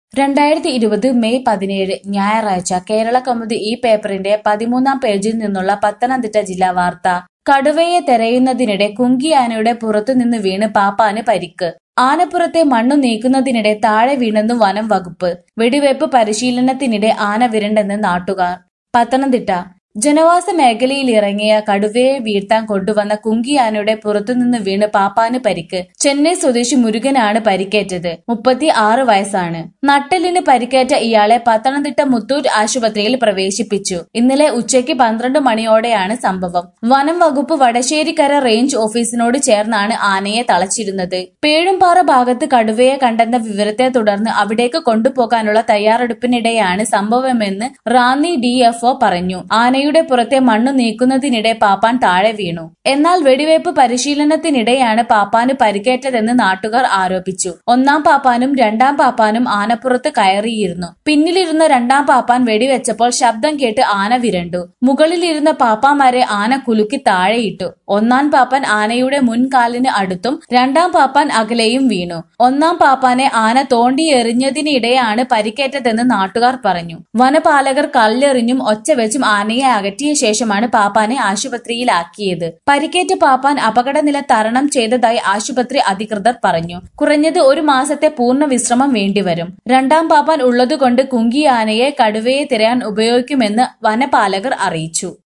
രണ്ടായിരത്തി ഇരുപത് മെയ് പതിനേഴ് ഞായറാഴ്ച കേരള കൗമുദി ഈ പേപ്പറിന്റെ പതിമൂന്നാം പേജിൽ നിന്നുള്ള പത്തനംതിട്ട ജില്ലാ വാർത്ത കടുവയെ തെരയുന്നതിനിടെ കുങ്കി ആനയുടെ പുറത്തുനിന്ന് വീണ് പാപ്പാന് പരിക്ക് ആനപ്പുറത്തെ മണ്ണു നീക്കുന്നതിനിടെ താഴെ വീണെന്നു വനം വകുപ്പ് വെടിവയ്പ് പരിശീലനത്തിനിടെ ആന വിരണ്ടെന്ന് നാട്ടുകാർ പത്തനംതിട്ട ജനവാസ മേഖലയിൽ ഇറങ്ങിയ കടുവയെ വീഴ്ത്താൻ കൊണ്ടുവന്ന കുങ്കിയാനയുടെ പുറത്തുനിന്ന് വീണ് പാപ്പാന് പരിക്ക് ചെന്നൈ സ്വദേശി മുരുകനാണ് പരിക്കേറ്റത് മുപ്പത്തി ആറ് വയസ്സാണ് നട്ടലിന് പരിക്കേറ്റ ഇയാളെ പത്തനംതിട്ട മുത്തൂർ ആശുപത്രിയിൽ പ്രവേശിപ്പിച്ചു ഇന്നലെ ഉച്ചയ്ക്ക് പന്ത്രണ്ട് മണിയോടെയാണ് സംഭവം വനം വകുപ്പ് വടശ്ശേരിക്കര റേഞ്ച് ഓഫീസിനോട് ചേർന്നാണ് ആനയെ തളച്ചിരുന്നത് പേഴുംപാറ ഭാഗത്ത് കടുവയെ കണ്ടെന്ന വിവരത്തെ തുടർന്ന് അവിടേക്ക് കൊണ്ടുപോകാനുള്ള തയ്യാറെടുപ്പിനിടെയാണ് സംഭവമെന്ന് റാന്നി ഡിഎഫ്ഒ പറഞ്ഞു ആനയുടെ പുറത്തെ മണ്ണു നീക്കുന്നതിനിടെ പാപ്പാൻ താഴെ വീണു എന്നാൽ വെടിവയ്പ് പരിശീലനത്തിനിടെയാണ് പാപ്പാന് പരിക്കേറ്റതെന്ന് നാട്ടുകാർ ആരോപിച്ചു ഒന്നാം പാപ്പാനും രണ്ടാം പാപ്പാനും ആനപ്പുറത്ത് കയറിയിരുന്നു പിന്നിലിരുന്ന രണ്ടാം പാപ്പാൻ വെടിവെച്ചപ്പോൾ ശബ്ദം കേട്ട് ആന വിരണ്ടു മുകളിലിരുന്ന പാപ്പാമാരെ ആന കുലുക്കി താഴെയിട്ടു ഒന്നാം പാപ്പാൻ ആനയുടെ മുൻകാലിന് അടുത്തും രണ്ടാം പാപ്പാൻ അകലെയും വീണു ഒന്നാം പാപ്പാനെ ആന തോണ്ടിയെറിഞ്ഞതിനിടെയാണ് പരിക്കേറ്റതെന്ന് നാട്ടുകാർ പറഞ്ഞു വനപാലകർ കല്ലെറിഞ്ഞും ഒച്ച വെച്ചും ആനയെ അകറ്റിയ ശേഷമാണ് പാപ്പാനെ ആശുപത്രിയിലാക്കിയത് പരിക്കേറ്റ പാപ്പാൻ അപകടനില തരണം ചെയ്തതായി ആശുപത്രി അധികൃതർ പറഞ്ഞു കുറഞ്ഞത് ഒരു മാസത്തെ പൂർണ്ണ വിശ്രമം വേണ്ടിവരും രണ്ടാം പാപ്പാൻ ഉള്ളതുകൊണ്ട് കുങ്കി ആനയെ കടുവയെ തിരയാൻ ഉപയോഗിക്കുമെന്ന് വനപാലകർ അറിയിച്ചു